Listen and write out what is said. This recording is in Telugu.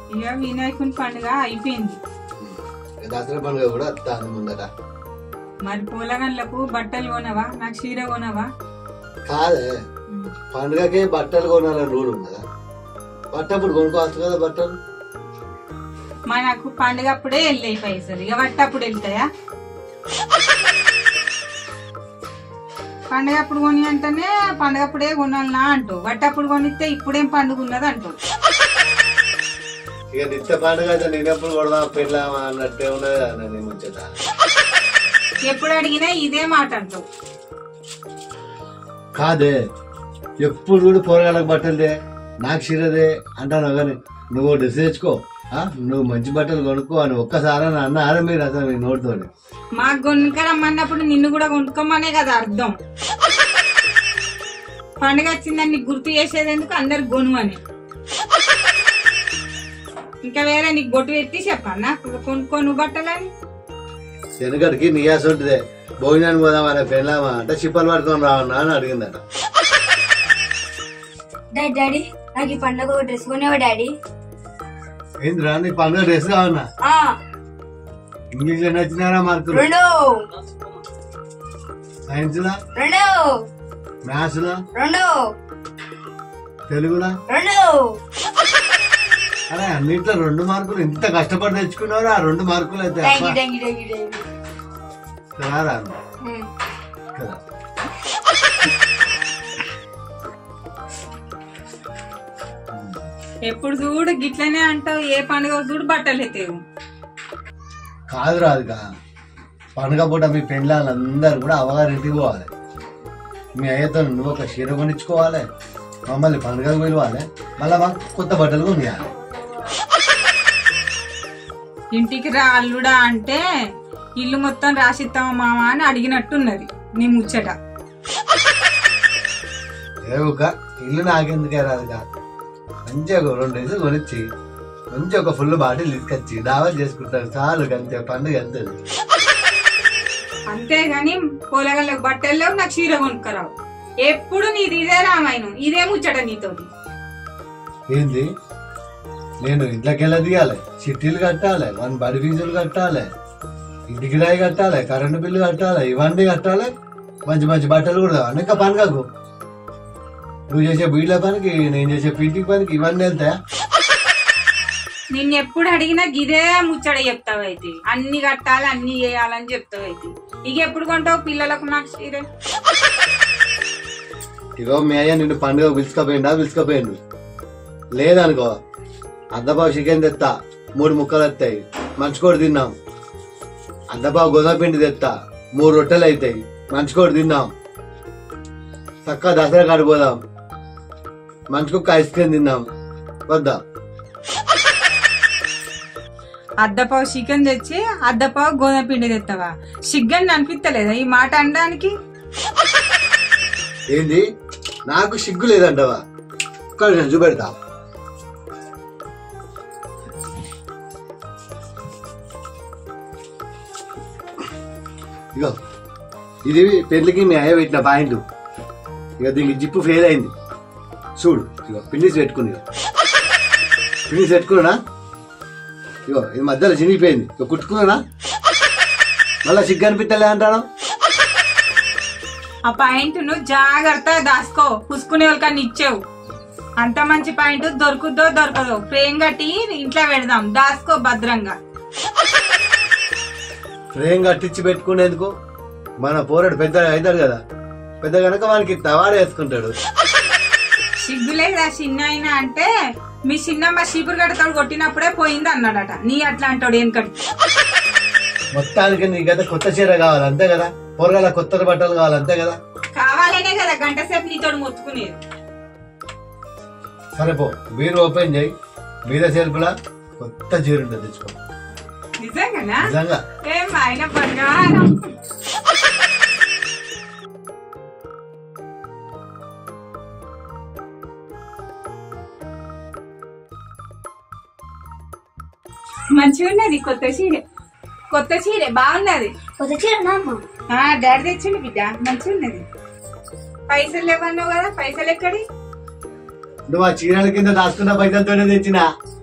ఇక వినాయకుని పండుగ అయిపోయింది దసరా పండుగ కూడా వస్తాను ముందట మరి పూలగన్లకు బట్టలు కొనవా నాకు చీర కొనవా కాదే పండుగకే బట్టలు కొనాలని రూల్ ఉన్నదా బట్టప్పుడు కొనుక్కోవచ్చు కదా బట్టలు మనకు పండుగ అప్పుడే వెళ్ళాయి పైసలు ఇక వట్టప్పుడు వెళ్తాయా పండుగ అప్పుడు కొని అంటేనే పండుగ అప్పుడే కొనాలనా అంటూ వట్టప్పుడు కొనిస్తే ఇప్పుడేం పండుగ ఉన్నది అంటూ ఇక నిత్య పండుగ అయితే నేనెప్పుడు కొడదాం పెళ్ళామా అన్నట్టే ఉన్నది కదా నేను ముచ్చట ఎప్పుడు అడిగినా ఇదే మాట అంటావు కాదే ఎప్పుడు కూడా పోరగాళ్ళకి బట్టలుదే నాకు చీరదే అంటాను కానీ నువ్వు డ్రెస్ తెచ్చుకో ఆ? నువ్వు మంచి బట్టలు కొనుక్కో అని ఒక్కసారి అని అన్నారా మీరు అసలు మీ నోటితోని మాకు కొనుక్కరమ్మన్నప్పుడు నిన్ను కూడా కొనుక్కోమనే కదా అర్థం పండుగ వచ్చిందని నీకు గుర్తు చేసేది ఎందుకు అందరు గొను అని ఇంకా వేరే నీకు బొట్టు పెట్టి చెప్పన్నా కొనుక్కోను బట్టలని వెనకటికి నియాస ఉంటుందే భోజనానికి పోదాం అనే పెళ్ళామా అంటే చిప్పలు పట్టుకొని రావన్నా అని అడిగిందట డాడీ డాడీ నాకు ఈ పండుగ ఒక డ్రెస్ కొనేవా డాడీ ఏంద్రా నీ పండుగ డ్రెస్ కావన్నా ఆ, ఇంగ్లీష్ లో నచ్చినారా మార్కులు రెండు సైన్స్ లా రెండు మ్యాథ్స్ లా రెండు తెలుగులా రెండు అరే అన్నిట్లో రెండు మార్కులు ఇంత కష్టపడి తెచ్చుకున్నారా ఆ రెండు మార్కులు అయితే థ్యాంక్ యూ అబ్బా. Thank you thank you thank you కదా రా అన్న. ఉమ్. కదా ఎప్పుడు చూడు గిట్లనే అంటావు ఏ పండుగ చూడు బట్టలు ఎత్తేవు కాదు రాదుగా పండుగ పూట మీ పెళ్ళాలందరూ కూడా అవగారింటికి పోవాలి మీ అయ్యతో నువ్వు ఒక చీర కొనిచ్చుకోవాలి మమ్మల్ని పండుగకు పిలవాలి మళ్ళీ మాకు కొత్త బట్టలు కొనియాలి ఇంటికి రా అల్లుడా అంటే ఇల్లు మొత్తం రాసిస్తావా మామ అని అడిగినట్టున్నది నీ ముచ్చట ఏవుక ఇల్లు నాకెందుకే రాదుగా మంచిగా ఒక రెండు డ్రెస్సులు కొనిచ్చి మంచి ఒక ఫుల్ బాటిల్ తీసుకొచ్చి దావా చేసుకుంటారు చాలు అంతే పండుగ అంతే అంతేగాని పొలగలకు బట్టలు లేవు నాకు చీర కొనుక్కరావు ఎప్పుడు నీది ఇదే రామాయణం ఇదే ముచ్చట నీతోటి ఏంది నేను ఇంట్లోకి వెళ్ళ దిగాలి చిట్టీలు కట్టాలి వన్ బడి ఫీజులు కట్టాలి ఇంటి కిరాయి కట్టాలి కరెంటు బిల్లు కట్టాలి ఇవన్నీ కట్టాలి మంచి మంచి బట్టలు కూడా అనేక పండుగకు నువ్వు చేసే బీడ్ల పనికి నేను చేసే పింటికి పనికి ఇవన్నీ వెళ్తాయా నిన్ను ఎప్పుడు అడిగినా గిదే ముచ్చట చెప్తావైతే అన్ని కట్టాలి అన్ని చేయాలని చెప్తావైతే ఇక ఎప్పుడు కొంటావు పిల్లలకు నాకు చీర ఇగో మీ అయ్య నిన్ను పండుగ పిలుచుకపోయిందా పిలుచుకపోయిండు లేదనుకో అద్దబావు చికెన్ తెత్తా మూడు ముక్కలు వస్తాయి మంచుకోడి తిన్నాం అద్దబావు గోధుమ పిండి తెత్తా మూడు రొట్టెలు అవుతాయి మంచుకోడి తిన్నాం చక్కగా దసరా కాడికి పోదాం మంచుకొక్క ఐస్ క్రీమ్ తిన్నాం వద్దా అద్దపావు చికెన్ తెచ్చి అద్దపావు గోధుమ పిండి తెస్తావా సిగ్గని అనిపిస్తలేదా ఈ మాట అనడానికి ఏంది నాకు సిగ్గు లేదంటవా ఇక్కడ నేను చూపెడతా ఇగో ఇది పెళ్లికి మీ అయ్య పెట్టిన పాయింట్ ఇక దీనికి జిప్పు ఫెయిల్ అయింది చూడు ఇగో పిన్నిస్ పెట్టుకుని ఇగో పిన్నిస్ పెట్టుకున్నా ఇగో ఇది మధ్యలో చినిగిపోయింది ఇక కుట్టుకున్నా మళ్ళా సిగ్గు అనిపించలే అంటాను ఆ పాయింట్ ను జాగ్రత్తగా దాసుకో పుసుకునే వాళ్ళకన్నా ఇచ్చావు అంత మంచి పాయింట్ దొరుకుద్దో దొరకదో ఫ్రేమ్ కట్టి ఇంట్లో పెడదాం దాసుకో భద్రంగా ఫ్రేమ్ కట్టించి పెట్టుకునేందుకు మన పోరాడు పెద్ద అవుతాడు కదా పెద్ద కనుక వానికి తవాడ వేసుకుంటాడు సిగ్గులేదా చిన్న అయినా అంటే మీ చిన్నమ్మ చీపురు గడ్డతో కొట్టినప్పుడే పోయింది అన్నాడట నీ అట్లా అంటాడు వెనకటి మొత్తానికి నీకైతే కొత్త చీర కావాలి అంతే కదా పోరగాల కొత్త బట్టలు కావాలి అంతే కదా కావాలనే కదా గంట సేపు నీతోడు మొత్తుకునేది సరే పో బీరు ఓపెన్ చేయి బీర సెల్ఫ్లా కొత్త చీర ఉంటుంది తెచ్చుకో నిజంగానా నిజంగా ఏం ఆయన బంగారం మంచిగా ఉన్నది కొత్త చీర కొత్త చీర బాగున్నది కొత్త చీర నాన్న ఆ డాడీ తెచ్చిండు బిడ్డ మంచిగా ఉన్నది పైసలు లేవన్నావు కదా పైసలు ఎక్కడి నువ్వు ఆ చీరల కింద దాచుకున్న పైసలతోనే తెచ్చిన